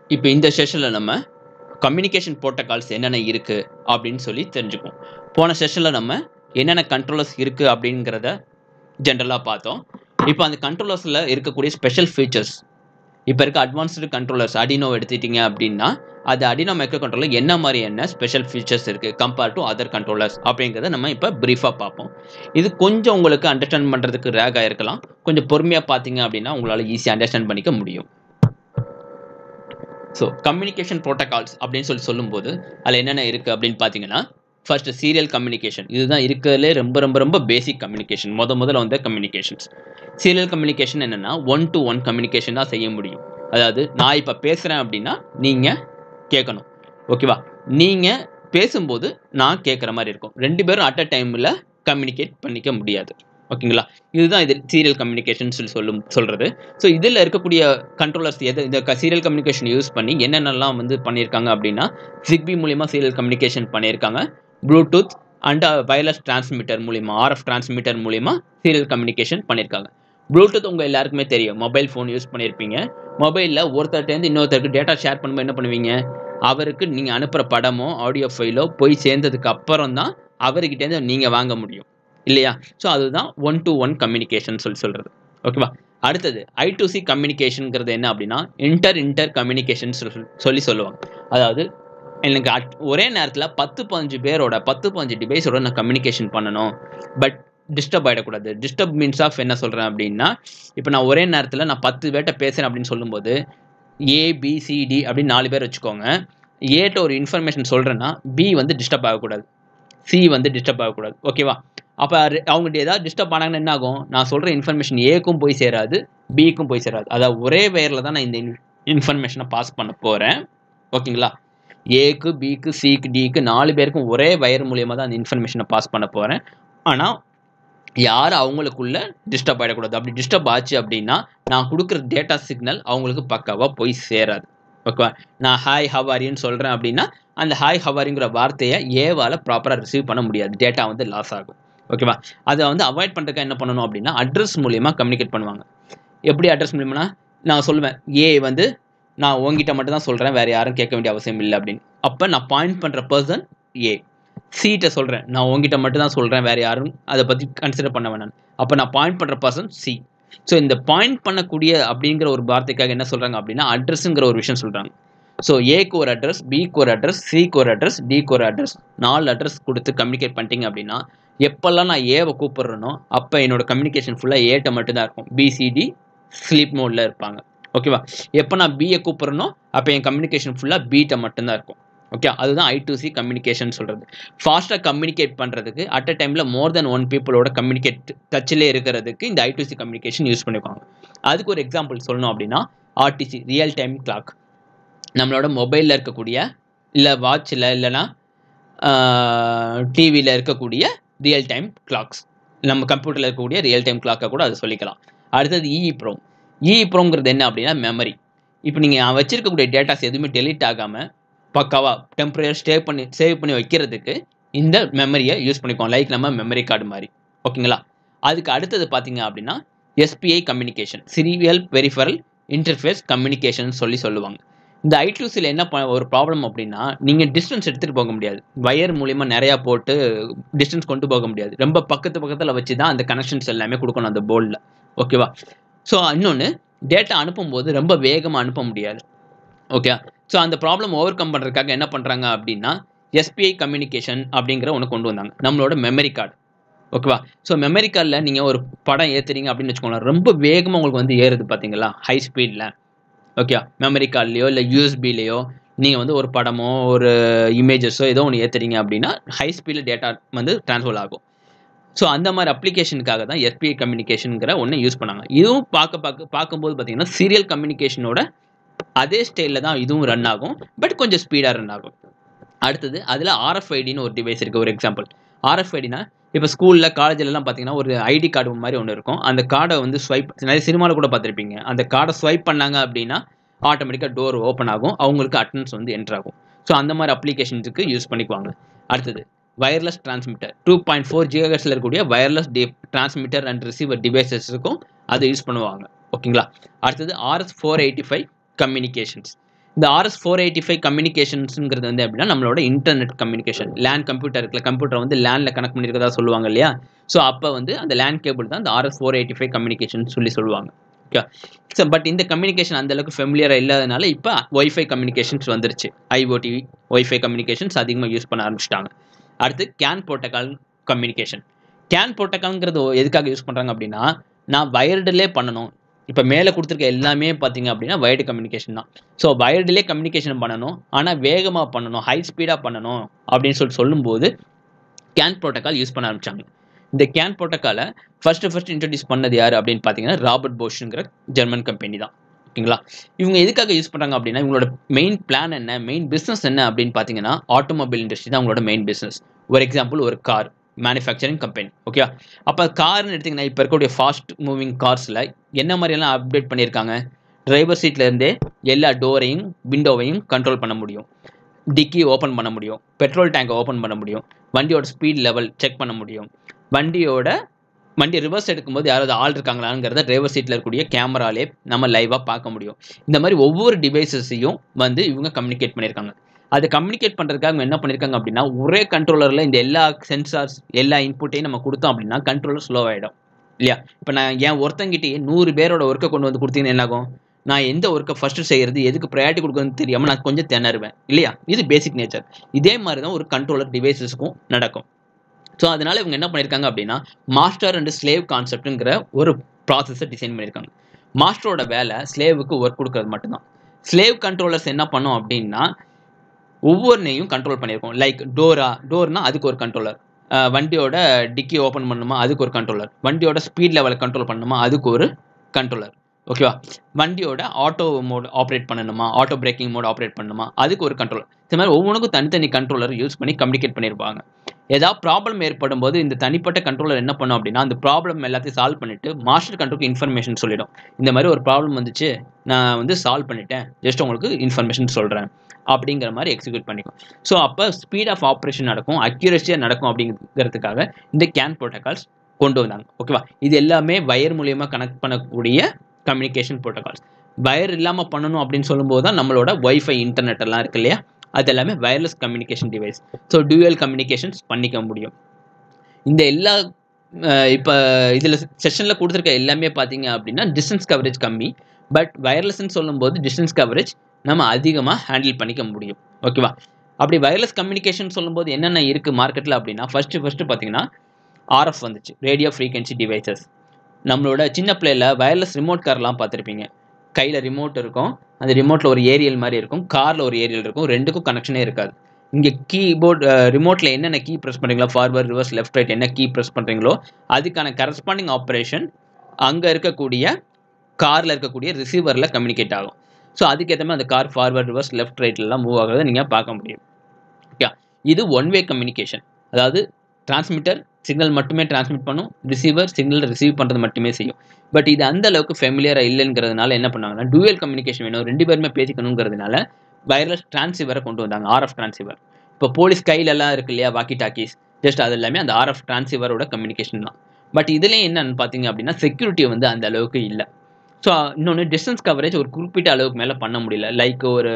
இப்போ இந்த செஷனில் நம்ம கம்யூனிகேஷன் ப்ரோட்டோகால்ஸ் என்னென்ன இருக்குது அப்படின்னு சொல்லி தெரிஞ்சுக்குவோம் போன செஷனில் நம்ம என்னென்ன கண்ட்ரோலர்ஸ் இருக்குது அப்படிங்கிறத ஜென்ரலாக பார்த்தோம் இப்போ அந்த கண்ட்ரோலர்ஸில் இருக்கக்கூடிய ஸ்பெஷல் ஃபீச்சர்ஸ் இப்போ இருக்க அட்வான்ஸ்டு கண்ட்ரோலர்ஸ் அடினோ எடுத்துட்டீங்க அப்படின்னா அது அடினோ மைக்ரோ கண்ட்ரோலர் என்ன மாதிரி என்ன ஸ்பெஷல் ஃபீச்சர்ஸ் இருக்குது கம்பேர் டு அதர் கண்ட்ரோலர்ஸ் அப்படிங்கிறத நம்ம இப்போ ப்ரீஃபாக பார்ப்போம் இது கொஞ்சம் உங்களுக்கு அண்டர்ஸ்டாண்ட் பண்ணுறதுக்கு ரேகாக இருக்கலாம் கொஞ்சம் பொறுமையாக பார்த்தீங்க அப்படின்னா உங்களால் ஈஸியாக அண்டர்ஸ்டாண்ட் பண்ணிக்க முடியும் ஸோ கம்யூனிகேஷன் ப்ரோட்டோகால்ஸ் அப்படின்னு சொல்லி சொல்லும்போது அதில் என்னென்ன இருக்குது அப்படின்னு பார்த்தீங்கன்னா ஃபர்ஸ்ட் சீரியல் கம்யூனிகேஷன் இதுதான் இருக்கிறதுலே ரொம்ப ரொம்ப ரொம்ப பேசிக் கம்யூனிகேஷன் முத முதல்ல வந்த கம்யூனிகேஷன்ஸ் சீரியல் கம்யூனிகேஷன் என்னென்னா ஒன் டு ஒன் கம்யூனிகேஷன் தான் செய்ய முடியும் அதாவது நான் இப்போ பேசுகிறேன் அப்படின்னா நீங்கள் கேட்கணும் ஓகேவா நீங்கள் பேசும்போது நான் கேட்குற மாதிரி இருக்கும் ரெண்டு பேரும் அட் அ டைமில் கம்யூனிகேட் பண்ணிக்க முடியாது ஓகேங்களா இதுதான் இது சீரியல் கம்யூனிகேஷன் சொல்லி சொல்லும் சொல்கிறது ஸோ இதில் இருக்கக்கூடிய கண்ட்ரோலர்ஸ் எது இந்த சீரியல் கம்யூனிகேஷன் யூஸ் பண்ணி என்னென்னலாம் வந்து பண்ணியிருக்காங்க அப்படின்னா ஜிக்பி மூலிமா சீரியல் கம்யூனிகேஷன் பண்ணியிருக்காங்க ப்ளூடூத் அண்ட் வயர்லெஸ் டிரான்ஸ்மிட்டர் மூலிமா ஆர்எஃப் டிரான்ஸ்மிட்டர் மூலிமா சீரியல் கம்யூனிகேஷன் பண்ணியிருக்காங்க ப்ளூடூத் உங்கள் எல்லாருக்குமே தெரியும் மொபைல் ஃபோன் யூஸ் பண்ணியிருப்பீங்க மொபைலில் ஒருத்தர்கிட்டேருந்து இன்னொருத்தருக்கு டேட்டா ஷேர் பண்ணும்போது என்ன பண்ணுவீங்க அவருக்கு நீங்கள் அனுப்புகிற படமோ ஆடியோ ஃபைலோ போய் சேர்ந்ததுக்கு அப்புறம் தான் அவர்கிட்டேருந்து நீங்கள் வாங்க முடியும் இல்லையா ஸோ அதுதான் ஒன் டு ஒன் கம்யூனிகேஷன் சொல்லி சொல்கிறது ஓகேவா அடுத்தது ஐ டு சி கம்யூனிகேஷனுங்கிறது என்ன அப்படின்னா இன்டர் இன்டர் கம்யூனிகேஷன் சொல்லி சொல்லுவாங்க அதாவது எனக்கு அட் ஒரே நேரத்தில் பத்து பதினஞ்சு பேரோட பத்து பதினஞ்சு டிவைஸோட நான் கம்யூனிகேஷன் பண்ணணும் பட் டிஸ்டர்ப் ஆகிடக்கூடாது டிஸ்டர்ப் மீன்ஸ் ஆஃப் என்ன சொல்கிறேன் அப்படின்னா இப்போ நான் ஒரே நேரத்தில் நான் பத்து பேர்கிட்ட பேசுகிறேன் அப்படின்னு சொல்லும்போது ஏபிசிடி அப்படின்னு நாலு பேர் வச்சுக்கோங்க ஏட்ட ஒரு இன்ஃபர்மேஷன் சொல்கிறேன்னா பி வந்து டிஸ்டர்ப் ஆகக்கூடாது சி வந்து டிஸ்டர்ப் ஆகக்கூடாது ஓகேவா அப்போ அவங்ககிட்ட ஏதாவது டிஸ்டர்ப் ஆனாங்கன்னா என்ன ஆகும் நான் சொல்கிற இன்ஃபர்மேஷன் ஏக்கும் போய் சேராது பிக்கும் போய் சேராது அதாவது ஒரே வேரில் தான் நான் இந்த இன்ஃபர்மேஷனை பாஸ் பண்ண போகிறேன் ஓகேங்களா ஏக்கு பிக்கு சிக்கு டிக்கு நாலு பேருக்கும் ஒரே வயர் மூலியமாக தான் அந்த இன்ஃபர்மேஷனை பாஸ் பண்ண போகிறேன் ஆனால் யார் அவங்களுக்குள்ள டிஸ்டர்ப் ஆகிடக்கூடாது அப்படி டிஸ்டர்ப் ஆச்சு அப்படின்னா நான் கொடுக்குற டேட்டா சிக்னல் அவங்களுக்கு பக்காவாக போய் சேராது ஓகேவா நான் ஹாய் ஹவாரின்னு சொல்கிறேன் அப்படின்னா அந்த ஹாய் ஹவாரிங்கிற வார்த்தையை ஏவால் ப்ராப்பராக ரிசீவ் பண்ண முடியாது டேட்டா வந்து லாஸ் ஆகும் ஓகேவா அதை வந்து அவாய்ட் பண்ணுறதுக்கு என்ன பண்ணணும் அப்படின்னா அட்ரஸ் மூலியமாக கம்யூனிகேட் பண்ணுவாங்க எப்படி அட்ரஸ் மூலியமானா நான் சொல்லுவேன் ஏ வந்து நான் உங்ககிட்ட மட்டும் தான் சொல்கிறேன் வேறு யாரும் கேட்க வேண்டிய அவசியம் இல்லை அப்படின்னு அப்போ நான் பாயிண்ட் பண்ணுற பர்சன் ஏ சீட்டை சொல்கிறேன் நான் உங்ககிட்ட மட்டும் தான் சொல்கிறேன் வேறு யாரும் அதை பற்றி கன்சிடர் பண்ண வேணாம் அப்போ நான் பாயிண்ட் பண்ணுற பர்சன் சி ஸோ இந்த பாயிண்ட் பண்ணக்கூடிய அப்படிங்கிற ஒரு வார்த்தைக்காக என்ன சொல்கிறாங்க அப்படின்னா அட்ரஸுங்கிற ஒரு விஷயம் சொல்கிறாங்க ஸோ ஏக்கு ஒரு அட்ரஸ் பிக்கு ஒரு அட்ரஸ் சிக்கு ஒரு அட்ரஸ் டிக்கு ஒரு அட்ரஸ் நாலு அட்ரஸ் கொடுத்து கம்யூனிகேட் பண்ணிட்டீங்க அப்படின்னா எப்போல்லாம் நான் ஏவை கூப்பிட்றேனோ அப்போ என்னோட கம்யூனிகேஷன் ஃபுல்லாக ஏட்ட மட்டும்தான் இருக்கும் பிசிடி ஸ்லீப் மோடில் இருப்பாங்க ஓகேவா எப்போ நான் பிஏ கூப்பிட்றனோ அப்போ என் கம்யூனிகேஷன் ஃபுல்லாக பீட்டை மட்டும்தான் இருக்கும் ஓகே அதுதான் ஐ டு சி கம்யூனிகேஷன் சொல்கிறது ஃபாஸ்ட்டாக கம்யூனிகேட் பண்ணுறதுக்கு அட் அ டைமில் மோர் தென் ஒன் பீப்புளோட கம்யூனிகேட் டச்சிலே இருக்கிறதுக்கு இந்த I two C communication use பண்ணிப்பாங்க அதுக்கு ஒரு எக்ஸாம்பிள் சொல்லணும் அப்படின்னா ஆர்டிசி ரியல் டைம் கிளாக் நம்மளோட மொபைலில் இருக்கக்கூடிய இல்லை வாட்சில் இல்லைனா டிவியில் இருக்கக்கூடிய ரியல் டைம் கிளாக்ஸ் நம்ம கம்ப்யூட்டரில் இருக்கக்கூடிய ரியல் டைம் கிளாக்கை கூட அது சொல்லிக்கலாம் அடுத்தது இஇ ப்ரோம் இஇ ப்ரோங்கிறது என்ன அப்படின்னா மெமரி இப்போ நீங்கள் வச்சிருக்கக்கூடிய டேட்டாஸ் எதுவுமே டெலிட் ஆகாமல் பக்காவாக டெம்பரரி ஸ்டே பண்ணி சேவ் பண்ணி வைக்கிறதுக்கு இந்த மெமரியை யூஸ் பண்ணிக்குவோம் லைக் நம்ம மெமரி கார்டு மாதிரி ஓகேங்களா அதுக்கு அடுத்தது பார்த்தீங்க அப்படின்னா SPI communication serial peripheral interface communication சொல்லி சொல்லுவாங்க இந்த ஐ டூசியில் என்ன ஒரு ப்ராப்ளம் அப்படின்னா நீங்கள் டிஸ்டன்ஸ் எடுத்துகிட்டு போக முடியாது வயர் மூலிமா நிறையா போட்டு டிஸ்டன்ஸ் கொண்டு போக முடியாது ரொம்ப பக்கத்து பக்கத்தில் வச்சு தான் அந்த கனெக்ஷன்ஸ் எல்லாமே கொடுக்கணும் அந்த போர்டில் ஓகேவா ஸோ இன்னொன்று டேட்டா அனுப்பும்போது ரொம்ப வேகமாக அனுப்ப முடியாது ஓகே ஸோ அந்த ப்ராப்ளம் ஓவர் கம் பண்ணுறதுக்காக என்ன பண்ணுறாங்க அப்படின்னா எஸ்பிஐ கம்யூனிகேஷன் அப்படிங்கிற ஒன்று கொண்டு வந்தாங்க நம்மளோட மெமரி கார்டு ஓகேவா ஸோ மெமரி கார்டில் நீங்கள் ஒரு படம் ஏற்றுறீங்க அப்படின்னு வச்சுக்கோங்களேன் ரொம்ப வேகமாக உங்களுக்கு வந்து ஏறுது பார்த்தீங்களா ஹை ஸ்பீடில் ஓகே மெமரி கார்ட்லேயோ இல்லை யூஎஸ்பிலேயோ நீங்கள் வந்து ஒரு படமோ ஒரு இமேஜஸோ ஏதோ ஒன்று ஏற்றுறீங்க அப்படின்னா ஹை ஸ்பீடில் டேட்டா வந்து ட்ரான்ஸ்ஃபர் ஆகும் ஸோ அந்த மாதிரி அப்ளிகேஷனுக்காக தான் எஸ்பிஐ கம்யூனிகேஷனுங்கிற ஒன்று யூஸ் பண்ணாங்க இதுவும் பார்க்க பார்க்க பார்க்கும்போது பார்த்தீங்கன்னா சீரியல் கம்யூனிகேஷனோட அதே ஸ்டைலில் தான் இதுவும் ரன் ஆகும் பட் கொஞ்சம் ஸ்பீடாக ரன் ஆகும் அடுத்தது அதில் ஆர்எஃப்ஐடின்னு ஒரு டிவைஸ் இருக்குது ஒரு எக்ஸாம்பிள் ஆர்எஃப்ஐடினா இப்போ ஸ்கூலில் காலேஜிலலாம் பார்த்தீங்கன்னா ஒரு ஐடி கார்டு மாதிரி ஒன்று இருக்கும் அந்த கார்டை வந்து ஸ்வைப் நிறைய சினிமாவில் கூட பார்த்துருப்பீங்க அந்த கார்டை ஸ்வைப் பண்ணாங்க அப்படின்னா ஆட்டோமேட்டிக்காக டோர் ஓப்பன் ஆகும் அவங்களுக்கு அட்டன்ஸ் வந்து என்ட்ரு ஆகும் ஸோ அந்த மாதிரி அப்ளிகேஷன்ஸுக்கு யூஸ் பண்ணிக்குவாங்க அடுத்தது wireless transmitter two point four ஜிஹெச்ல இருக்கக்கூடிய வயர்லெஸ் டி டிரான்ஸ்மிட்டர் அண்ட் ரிசீவர் டிவைசஸுக்கும் அதை யூஸ் பண்ணுவாங்க ஓகேங்களா அடுத்தது RS four eighty five communications இந்த ஆர்எஸ் ஃபோர் எயிட்டி ஃபைவ் கம்யூனிகேஷன்ஸுங்கிறது வந்து எப்படின்னா நம்மளோட இன்டர்நெட் கம்யூனிகேஷன் லேண்ட் கம்ப்யூட்டர் இருக்குல்ல கம்ப்யூட்டர் வந்து லேண்டில் கனெக்ட் பண்ணியிருக்கதா சொல்லுவாங்க இல்லையா ஸோ அப்போ வந்து அந்த லேண்ட் கேபிள் தான் இந்த RS four eighty five communication சொல்லி சொல்லுவாங்க ஓகே ஸோ பட் இந்த கம்யூனிகேஷன் அந்த அளவுக்கு ஃபெமிலியராக இல்லாதனால இப்போ ஒய்ஃபை கம்யூனிகேஷன்ஸ் வந்துருச்சு ஐஓடி ஒய்ஃபை கம்யூனிகேஷன்ஸ் அதிகமாக யூஸ் பண்ண ஆரம்பிச்சிட்டாங்க அடுத்து கேன் ப்ரோட்டோகால் கம்யூனிகேஷன் கேன் ப்ரோட்டோகால்ங்கிறது எதுக்காக யூஸ் பண்ணுறாங்க அப்படின்னா நான் வயர்டுலே பண்ணணும் இப்போ மேலே கொடுத்துருக்க எல்லாமே பார்த்தீங்க அப்படின்னா வயர்டு கம்யூனிகேஷன் தான் ஸோ வயர்டுலே கம்யூனிகேஷன் பண்ணணும் ஆனால் வேகமாக பண்ணணும் ஹை ஸ்பீடாக பண்ணணும் அப்படின்னு சொல்லிட்டு சொல்லும்போது கேன் ப்ரோட்டோகால் யூஸ் பண்ண ஆரம்பிச்சாங்க இந்த கேன் ப்ரோட்டோக்காலை ஃபஸ்ட்டு ஃபஸ்ட் இன்ட்ரடியூஸ் பண்ணது யார் அப்படின்னு பார்த்தீங்கன்னா ராபர்ட் போஷுங்கிற ஜெர்மன் கம்பெனி தான் ஓகேங்களா இவங்க எதுக்காக யூஸ் பண்ணுறாங்க அப்படின்னா இவங்களோட மெயின் பிளான் என்ன மெயின் பிஸ்னஸ் என்ன அப்படின்னு பார்த்தீங்கன்னா ஆட்டோமொபைல் இண்டஸ்ட்ரி தான் அவங்களோட மெயின் பிஸ்னஸ் ஒரு எக்ஸாம்பிள் ஒரு கார் மேனுஃபேக்சரிங் கம்பெனி ஓகே அப்போ கார்னு எடுத்திங்கன்னா இப்போ இருக்கக்கூடிய ஃபாஸ்ட் மூவிங் கார்ஸில் என்ன மாதிரியெல்லாம் அப்டேட் பண்ணியிருக்காங்க டிரைவர் சீட்லேருந்தே எல்லா டோரையும் விண்டோவையும் கண்ட்ரோல் பண்ண முடியும் டிக்கி ஓப்பன் பண்ண முடியும் பெட்ரோல் டேங்கை ஓப்பன் பண்ண முடியும் வண்டியோட ஸ்பீட் லெவல் செக் பண்ண முடியும் வண்டியோட வண்டி ரிவர்ஸ் எடுக்கும்போது யாராவது ஆள் இருக்காங்களாங்கிறத டிரைவர் சீட்டில் இருக்கக்கூடிய கேமராலே நம்ம லைவாக பார்க்க முடியும் இந்த மாதிரி ஒவ்வொரு டிவைசஸையும் வந்து இவங்க கம்யூனிகேட் பண்ணியிருக்காங்க அதை கம்யூனிகேட் பண்ணுறதுக்காக அவங்க என்ன பண்ணியிருக்காங்க அப்படின்னா ஒரே கண்ட்ரோலரில் இந்த எல்லா சென்சார்ஸ் எல்லா இன்புட்டையும் நம்ம கொடுத்தோம் அப்படின்னா கண்ட்ரோலர் ஸ்லோ ஆகிடும் இல்லையா இப்போ நான் என் ஒருத்தங்கிட்டே நூறு பேரோட ஒர்க்கை கொண்டு வந்து கொடுத்தீங்கன்னா என்னாகும் நான் எந்த ஒர்க்கை ஃபஸ்ட்டு செய்கிறது எதுக்கு ப்ரையாரிட்டி கொடுக்கணும்னு தெரியாமல் நான் கொஞ்சம் திணறுவேன் இல்லையா இது பேசிக் நேச்சர் இதே மாதிரி தான் ஒரு கண்ட்ரோலர் டிவைசஸ்க்கும் நடக்கும் ஸோ அதனால இவங்க என்ன பண்ணியிருக்காங்க அப்படின்னா மாஸ்டர் அண்ட் ஸ்லேவ் கான்செப்ட்டுங்கிற ஒரு ப்ராசஸை டிசைன் பண்ணியிருக்காங்க மாஸ்டரோட வேலை ஸ்லேவுக்கு ஒர்க் கொடுக்கறது மட்டும்தான் ஸ்லேவ் கண்ட்ரோலர்ஸ் என்ன பண்ணோம் அப்படின்னா ஒவ்வொன்றையும் கண்ட்ரோல் பண்ணியிருக்கோம் லைக் டோரா டோர்னா அதுக்கு ஒரு கண்ட்ரோலர் வண்டியோட டிக்கி ஓப்பன் பண்ணணுமா அதுக்கு ஒரு கண்ட்ரோலர் வண்டியோட ஸ்பீட் லெவலை கண்ட்ரோல் பண்ணணுமா அதுக்கு ஒரு கண்ட்ரோலர் ஓகேவா வண்டியோட ஆட்டோ மோட் ஆப்ரேட் பண்ணணுமா ஆட்டோ பிரேக்கிங் மோட் ஆப்ரேட் பண்ணணுமா அதுக்கு ஒரு கண்ட்ரோலர் இந்த மாதிரி ஒவ்வொன்றுக்கும் தனித்தனி கண்ட்ரோலர் யூஸ் பண்ணி கம்யூனிகேட் பண்ணியிருப்பாங்க ஏதாவது ப்ராப்ளம் ஏற்படும் போது இந்த தனிப்பட்ட கண்ட்ரோலர் என்ன பண்ணும் அப்படின்னா அந்த ப்ராப்ளம் எல்லாத்தையும் சால்வ் பண்ணிட்டு மாஸ்டர் கண்ட்ரோலுக்கு இன்ஃபர்மேஷன் சொல்லிடும் இந்த மாதிரி ஒரு ப்ராப்ளம் வந்துச்சு நான் வந்து சால்வ் பண்ணிட்டேன் ஜஸ்ட் உங்களுக்கு இன்ஃபர்மேஷன் சொல்கிறேன் அப்படிங்கிற மாதிரி எக்ஸிக்யூட் பண்ணிக்கும் ஸோ அப்போ ஸ்பீட் ஆஃப் ஆப்ரேஷன் நடக்கும் அக்யூரஸியாக நடக்கும் அப்படிங்கிறதுக்காக இந்த கேன் ப்ரோட்டோகால்ஸ் கொண்டு வந்தாங்க ஓகேவா இது எல்லாமே வயர் மூலியமாக கனெக்ட் பண்ணக்கூடிய கம்யூனிகேஷன் ப்ரோட்டோகால்ஸ் வயர் இல்லாமல் பண்ணணும் அப்படின்னு சொல்லும்போது தான் நம்மளோட ஒய்ஃபை இன்டர்நெட் எல்லாம் இருக்கு இல்லையா அது எல்லாமே wireless communication device so dual communications பண்ணிக்க முடியும் இந்த எல்லா இப்போ இதில் செஷனில் கொடுத்துருக்க எல்லாமே பார்த்தீங்க அப்படின்னா டிஸ்டன்ஸ் கவரேஜ் கம்மி பட் வயர்லெஸ்ன்னு சொல்லும்போது டிஸ்டன்ஸ் கவரேஜ் நம்ம அதிகமாக ஹேண்டில் பண்ணிக்க முடியும் ஓகேவா அப்படி வயர்லெஸ் கம்யூனிகேஷன் சொல்லும்போது என்னென்ன இருக்குது மார்க்கெட்டில் அப்படின்னா ஃபஸ்ட்டு ஃபஸ்ட்டு பார்த்தீங்கன்னா ஆர்எஃப் வந்துச்சு ரேடியோ ஃப்ரீக்வன்சி டிவைசஸ் நம்மளோட சின்ன பிள்ளையில் வயர்லெஸ் ரிமோட் கார்லாம் பார்த்துருப்பீங்க கையில் ரிமோட் இருக்கும் அந்த ரிமோட்டில் ஒரு ஏரியல் மாதிரி இருக்கும் காரில் ஒரு ஏரியல் இருக்கும் ரெண்டுக்கும் கனெக்ஷனே இருக்காது இங்கே கீபோர்ட் ரிமோட்டில் என்னென்ன கீ ப்ரெஸ் பண்ணுறீங்களோ ஃபார்வர்ட் ரிவர்ஸ் லெஃப்ட் ரைட் என்ன கீ ப்ரெஸ் பண்ணுறீங்களோ அதுக்கான கரஸ்பாண்டிங் ஆப்ரேஷன் அங்கே இருக்கக்கூடிய காரில் இருக்கக்கூடிய ரிசீவரில் கம்யூனிகேட் ஆகும் ஸோ அதுக்கேற்ற மாதிரி அந்த கார் ஃபார்வர்ட் ரிவர்ஸ் லெஃப்ட் ரைட்லலாம் மூவ் ஆகிறத நீங்கள் பார்க்க முடியும் ஓகே இது ஒன் வே கம்யூனிகேஷன் அதாவது டிரான்ஸ்மிட்டர் சிக்னல் மட்டுமே டிரான்ஸ்மிட் பண்ணும் ரிசீவர் சிக்னல் ரிசீவ் பண்ணுறது மட்டுமே செய்யும் பட் இது அந்த அளவுக்கு ஃபெமிலியராக இல்லைங்கிறதுனால என்ன பண்ணாங்கன்னா டூயல் கம்யூனிகேஷன் வேணும் ரெண்டு பேருமே பேசிக்கணுங்கிறதுனால வயர்லெஸ் டிரான்சிவரை கொண்டு வந்தாங்க ஆர்எஃப் டிரான்சிவர் இப்போ போலீஸ் கையிலலாம் இருக்கு இல்லையா வாக்கி டாக்கீஸ் ஜஸ்ட் அது எல்லாமே அந்த ஆர்எஃப் டிரான்சிவரோட கம்யூனிகேஷன் தான் பட் இதுலேயும் என்னன்னு பார்த்தீங்க அப்படின்னா செக்யூரிட்டி வந்து அந்த அளவுக்கு இல்லை ஸோ இன்னொன்று டிஸ்டன்ஸ் கவரேஜ் ஒரு குறிப்பிட்ட அளவுக்கு மேலே பண்ண முடியல லைக் ஒரு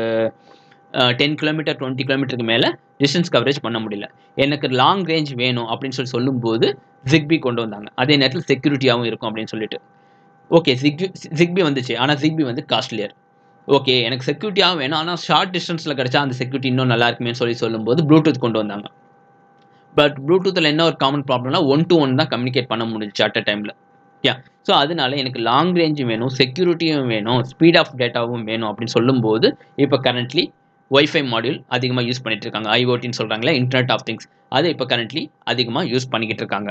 டென் கிலோமீட்டர் டுவெண்ட்டி கிலோமீட்டருக்கு மேலே டிஸ்டன்ஸ் கவரேஜ் பண்ண முடியல எனக்கு லாங் ரேஞ்ச் வேணும் அப்படின்னு சொல்லி சொல்லும்போது ஜிக்பி கொண்டு வந்தாங்க அதே நேரத்தில் செக்யூரிட்டியாகவும் இருக்கும் அப்படின்னு சொல்லிட்டு ஓகே ஜிக்பி ஜிக்பி வந்துச்சு ஆனால் ஜிக்பி வந்து காஸ்ட்லியர் ஓகே எனக்கு செக்யூரிட்டியாகவும் வேணும் ஆனால் ஷார்ட் டிஸ்டன்ஸில் கிடச்சா அந்த செக்யூரிட்டி இன்னும் நல்லா இருக்குமே சொல்லி சொல்லும்போது ப்ளூடூத் கொண்டு வந்தாங்க பட் ப்ளூடூத்தில் என்ன ஒரு காமன் ப்ராப்ளம்னா ஒன் டு ஒன் தான் கம்யூனிகேட் பண்ண முடிஞ்சிச்சு அட் அ டைமில் யா ஸோ அதனால எனக்கு லாங் ரேஞ்சும் வேணும் செக்யூரிட்டியும் வேணும் ஸ்பீட் ஆஃப் டேட்டாவும் வேணும் அப்படின்னு சொல்லும்போது இப்போ கரண்ட்லி ஒய்ஃபை மாடியூல் அதிகமாக யூஸ் பண்ணிட்டு இருக்காங்க ஐஓடின்னு சொல்கிறாங்களே இன்டர்நெட் ஆஃப் திங்ஸ் அதை இப்போ கரண்ட்லி அதிகமாக யூஸ் பண்ணிக்கிட்டு இருக்காங்க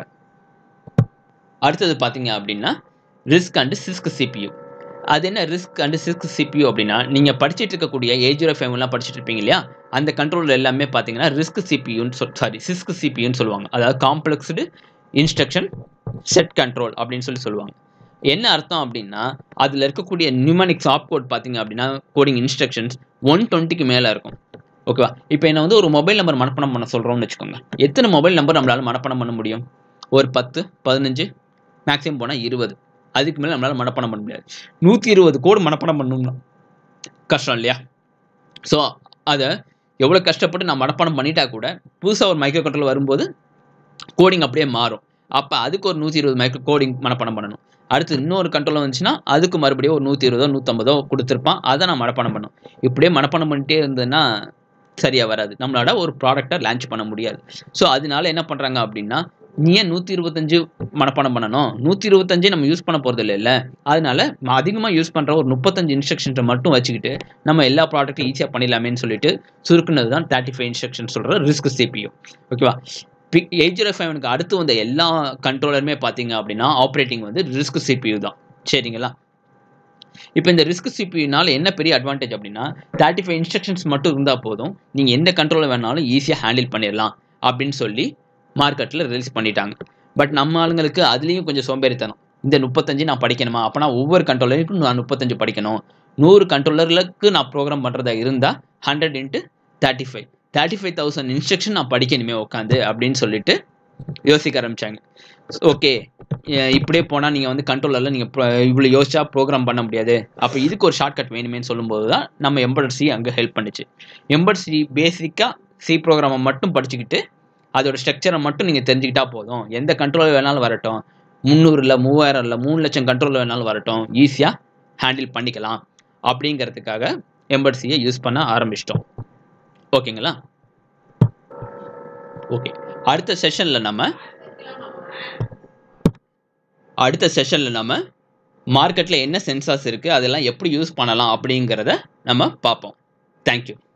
அடுத்தது பார்த்தீங்க அப்படின்னா ரிஸ்க் அண்டு சிஸ்க் சிபியூ அது என்ன ரிஸ்க் அண்டு சிஸ்க் சிபியூ அப்படின்னா நீங்கள் படிச்சுட்டு இருக்கக்கூடிய ஏஜ் ஜீரோ ஃபைவ்லாம் படிச்சுட்டு இருப்பீங்க இல்லையா அந்த கண்ட்ரோல் எல்லாமே பார்த்தீங்கன்னா ரிஸ்க் சிபியூன்னு சொல் சாரி சிஸ்க் சிபியூன்னு சொல்லுவாங்க அதாவது காம்ப்ளெக்ஸ்டு இன்ஸ்ட்ரக்ஷன் செட் கண்ட்ரோல் அப்படின்னு சொல்லி சொல்லுவாங்க என்ன அர்த்தம் அப்படின்னா அதில் இருக்கக்கூடிய நியூமனிக்ஸ் ஆப் கோட் பார்த்தீங்க அப்படின்னா கோடிங் இன்ஸ்ட்ரக்ஷன்ஸ் ஒன் டுவெண்ட்டிக்கு மேலே இருக்கும் ஓகேவா இப்போ என்ன வந்து ஒரு மொபைல் நம்பர் மனப்பணம் பண்ண சொல்கிறோம்னு வச்சுக்கோங்க எத்தனை மொபைல் நம்பர் நம்மளால் மனப்பணம் பண்ண முடியும் ஒரு பத்து பதினஞ்சு மேக்ஸிமம் போனால் இருபது அதுக்கு மேலே நம்மளால் மனப்பணம் பண்ண முடியாது நூற்றி இருபது கோடு மனப்பணம் பண்ணணும்னா கஷ்டம் இல்லையா ஸோ அதை எவ்வளோ கஷ்டப்பட்டு நான் மனப்பாடம் பண்ணிட்டா கூட புதுசாக ஒரு மைக்ரோ கண்ட்ரோல் வரும்போது கோடிங் அப்படியே மாறும் அப்போ அதுக்கு ஒரு நூற்றி இருபது மைக்ரோ கோடிங் மனப்பாடம் பண்ணணும் அடுத்து இன்னொரு கண்ட்ரோல் வந்துச்சுன்னா அதுக்கு மறுபடியும் ஒரு நூற்றி இருபதோ நூற்றம்பதோ கொடுத்துருப்பான் அதை நான் மனப்பாடம் பண்ணும் இப்படியே மனப்பாடம் பண்ணிட்டே இருந்ததுன்னா சரியாக வராது நம்மளால ஒரு ப்ராடக்டை லான்ச் பண்ண முடியாது ஸோ அதனால என்ன பண்ணுறாங்க அப்படின்னா நீ ஏன் நூற்றி இருபத்தஞ்சு மனப்பாடம் பண்ணணும் நூற்றி இருபத்தஞ்சே நம்ம யூஸ் பண்ண போகிறது இல்லைல்ல அதனால அதிகமாக யூஸ் பண்ணுற ஒரு முப்பத்தஞ்சு இன்ஸ்ட்ரக்ஷன்ஸை மட்டும் வச்சுக்கிட்டு நம்ம எல்லா ப்ராடக்ட்டும் ஈஸியாக பண்ணிடலாமேன்னு சொல்லிட்டு சுருக்குனது தான் தேர்ட்டி ஃபைவ் இன்ஸ்ட்ரக்ஷன் சொல்கிற ரிஸ்க் சிபியூ ஓகேவா எயிட் ஜீரோ ஃபைவனுக்கு அடுத்து வந்த எல்லா கண்ட்ரோலருமே பார்த்தீங்க அப்படின்னா ஆப்ரேட்டிங் வந்து ரிஸ்க் சிபியூ தான் சரிங்களா இப்போ இந்த ரிஸ்க் சிபியூனால என்ன பெரிய அட்வான்டேஜ் அப்படின்னா தேர்ட்டி ஃபைவ் இன்ஸ்ட்ரக்ஷன்ஸ் மட்டும் இருந்தால் போதும் நீங்கள் எந்த கண்ட்ரோலை வேணாலும் ஈஸியாக ஹேண்டில் பண்ணிடலாம் அப்படின்னு சொல்லி மார்க்கெட்டில் ரிலீஸ் பண்ணிட்டாங்க பட் நம்ம ஆளுங்களுக்கு அதுலேயும் கொஞ்சம் சோம்பேறித்தனம் இந்த முப்பத்தஞ்சு நான் படிக்கணுமா அப்போனா ஒவ்வொரு கண்ட்ரோலருக்கும் நான் முப்பத்தஞ்சு படிக்கணும் நூறு கண்ட்ரோலர்களுக்கு நான் ப்ரோக்ராம் பண்ணுறதா இருந்தால் hundred into thirty five thirty five thousand instruction நான் படிக்கணுமே உட்காந்து அப்படின்னு சொல்லிட்டு யோசிக்க ஆரம்பித்தாங்க ஓகே இப்படியே போனால் நீங்கள் வந்து கண்ட்ரோலரில் நீங்கள் இவ்வளோ யோசிச்சா ப்ரோக்ராம் பண்ண முடியாது அப்போ இதுக்கு ஒரு ஷார்ட்கட் வேணுமேன்னு சொல்லும்போது தான் நம்ம எம்பர்ட் சி அங்கே ஹெல்ப் பண்ணுச்சு எம்பர்ட் சி பேசிக்காக சி ப்ரோக்ராமை மட்டும் படிச்சுக்கிட்டு அதோட ஸ்ட்ரக்சரை மட்டும் நீங்கள் தெரிஞ்சுக்கிட்டா போதும் எந்த கண்ட்ரோல் வேணாலும் வரட்டும் முந்நூறில் மூவாயிரம் இல்லை மூணு லட்சம் கண்ட்ரோல் வேணாலும் வரட்டும் ஈஸியாக ஹேண்டில் பண்ணிக்கலாம் அப்படிங்கிறதுக்காக எம்பர்ட் சியை யூஸ் பண்ண ஆரம்பிச்சிட்டோம் ஓகேங்களா ஓகே அடுத்த செஷனில் நம்ம அடுத்த செஷனில் நம்ம மார்க்கெட்டில் என்ன சென்சார்ஸ் இருக்குது அதெல்லாம் எப்படி யூஸ் பண்ணலாம் அப்படிங்கிறத நம்ம பார்ப்போம் தேங்க்யூ